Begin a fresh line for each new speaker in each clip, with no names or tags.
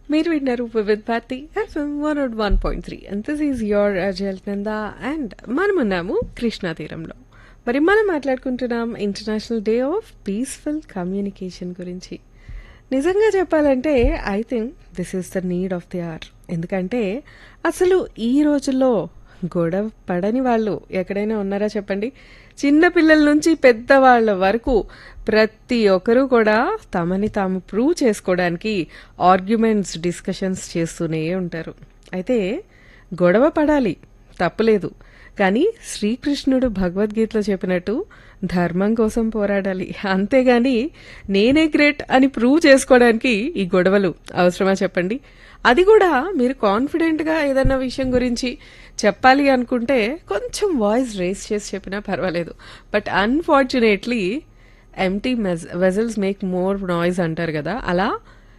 మీరు విన్నారు Vividh Bharati FM one not one point three and this is your Alaknanda and మనమున్నాము కృష్ణా తీరంలో మరి మనం మాట్లాడుకుంటున్నాం international day of peaceful communication గురించి నిజంగా చెప్పాలంటే I think this is the need of the hour ఎందుకంటే అసలు ఈ రోజుల్లో గొడవ పడని వాళ్ళు ఎక్కడైనా ఉన్నారా చెప్పండి చిన్న పిల్లల నుంచి పెద్దవాళ్ళ వరకు ప్రతి ఒక్కరూ కూడా తమని తాము ప్రూవ్ చేసుకోవడానికి ఆర్గ్యుమెంట్స్ డిస్కషన్స్ చేస్తూనే ఉంటారు అయితే గొడవ పడాలి తప్పులేదు కానీ శ్రీకృష్ణుడు భగవద్గీతలో చెప్పినట్టు ధర్మం కోసం పోరాడాలి అంతేగాని నేనే గ్రేట్ అని ప్రూవ్ చేసుకోవడానికి ఈ గొడవలు అవసరమా చెప్పండి అది కూడా మీరు కాన్ఫిడెంట్గా ఏదన్నా విషయం గురించి చెప్పాలి అనుకుంటే కొంచెం వాయిస్ రేస్ చేసి చెప్పినా పర్వాలేదు but unfortunately empty vessels make more noise అంటారు కదా అలా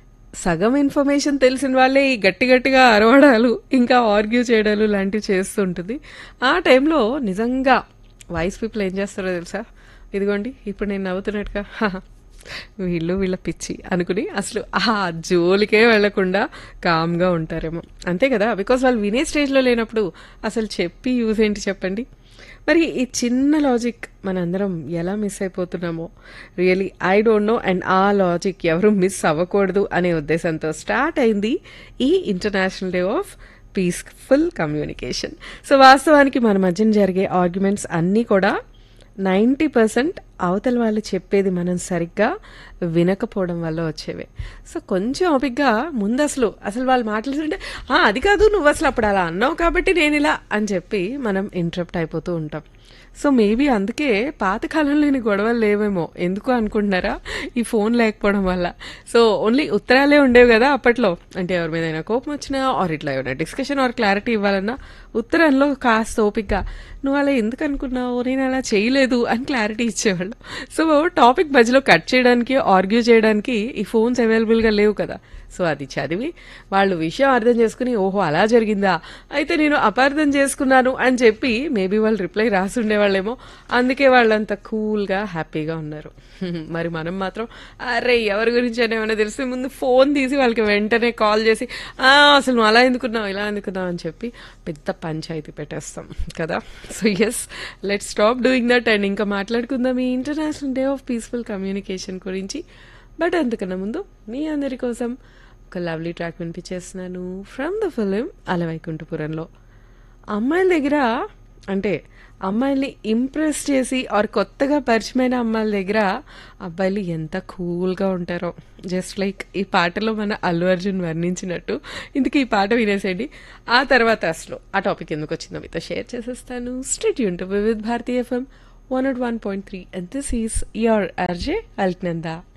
సగం ఇన్ఫర్మేషన్ తెలిసిన వాళ్ళే ఈ గట్టి గట్టిగా అరవడాలు ఇంకా ఆర్గ్యూ చేయడాలు లాంటివి చేస్తుంటుంది ఆ టైంలో నిజంగా వైస్ పీపుల్ ఏం చేస్తారో తెలుసా ఇదిగోండి ఇప్పుడు నేను నవ్వుతున్నట్టుగా "హహ, వీళ్ళు వీళ్ళ పిచ్చి అనుకుని అసలు ఆ జోలికే వెళ్లకుండా కామ్గా ఉంటారేమో అంతే కదా బికాస్ వాళ్ళు వినే స్టేజ్లో లేనప్పుడు అసలు చెప్పి యూజ్ ఏంటి చెప్పండి మరి ఈ చిన్న లాజిక్ మనందరం ఎలా మిస్ అయిపోతున్నామో really I don't know and ఆ లాజిక్ ఎవరు మిస్ అవ్వకూడదు అనే ఉద్దేశంతో స్టార్ట్ అయింది ఈ international day of peaceful communication so వాస్తవానికి మన మధ్యన జరిగే ఆర్గ్యుమెంట్స్ అన్నీ కూడా నైంటీ పర్సెంట్ అవతల వాళ్ళు చెప్పేది మనం సరిగ్గా వినకపోవడం వల్ల వచ్చేవే సో కొంచెం ఓపిక్గా ముందు అసలు అసలు వాళ్ళు మాట్లాడుతుంటే "ఆ, అది కాదు నువ్వు అసలు అప్పుడు అలా అన్నావు కాబట్టి నేను ఇలా అని చెప్పి మనం ఇంటరప్ట్ అయిపోతూ ఉంటాం సో మేబీ అందుకే పాతకాలంలో లేని గొడవలు లేవేమో ఎందుకు అనుకుంటున్నారా ఈ ఫోన్ లేకపోవడం వల్ల సో ఓన్లీ ఉత్తరాలే ఉండేవి కదా అప్పట్లో అంటే ఎవరి మీద కోపం వచ్చినా ఆర్ ఇట్లా ఏమైనా డిస్కషన్ ఆర్ క్లారిటీ ఇవ్వాలన్నా ఉత్తరంలో కాస్త ఓపిక్గా నువ్వు అలా ఎందుకు అనుకున్నావు నేను అలా చేయలేదు అని క్లారిటీ ఇచ్చేవాళ్ళు సో టాపిక్ మధ్యలో కట్ చేయడానికి ఆర్గ్యూ చేయడానికి ఈ ఫోన్స్ అవైలబుల్గా లేవు కదా సో అది చదివి వాళ్ళు విషయం అర్థం చేసుకుని ఓహో అలా జరిగిందా అయితే నేను అపార్థం చేసుకున్నాను అని చెప్పి మేబీ వాళ్ళు రిప్లై రాసి ఉండేవాళ్ళేమో అందుకే వాళ్ళంత కూల్గా హ్యాపీగా ఉన్నారు మరి మనం మాత్రం అరే ఎవరి గురించి అని ఏమైనా తెలిస్తే ముందు ఫోన్ తీసి వాళ్ళకి వెంటనే కాల్ చేసి "ఆ, అసలు నువ్వు అలా ఎందుకున్నావు ఇలా ఎందుకున్నావు అని చెప్పి పెద్ద పంచాయతీ పెట్టేస్తాం కదా so yes let stop doing that and ఇంకా మాట్లాడుకుందాం ఈ international day of peaceful communication గురించి బట్ అంతకన్నా ముందు మీ అందరి కోసం ఒక లవ్లీ ట్రాక్ వినిపించేస్తున్నాను ఫ్రమ్ ద ఫిలిం అలవైకుంఠపురంలో అమ్మాయిల దగ్గర అంటే అమ్మాయిల్ని ఇంప్రెస్ చేసి ఆర్ కొత్తగా పరిచయమైన అమ్మాయిల దగ్గర అబ్బాయిలు ఎంత కూల్గా ఉంటారో జస్ట్ లైక్ ఈ పాటలో మన అల్లు అర్జున్ వర్ణించినట్టు ఇందుకు ఈ పాట వినేసేయండి ఆ తర్వాత అసలు ఆ టాపిక్ ఎందుకు వచ్చిందో మీతో షేర్ చేసేస్తాను స్టేట్ యూన్ to with Bharati FM one not one point three and this is your RJ Alaknanda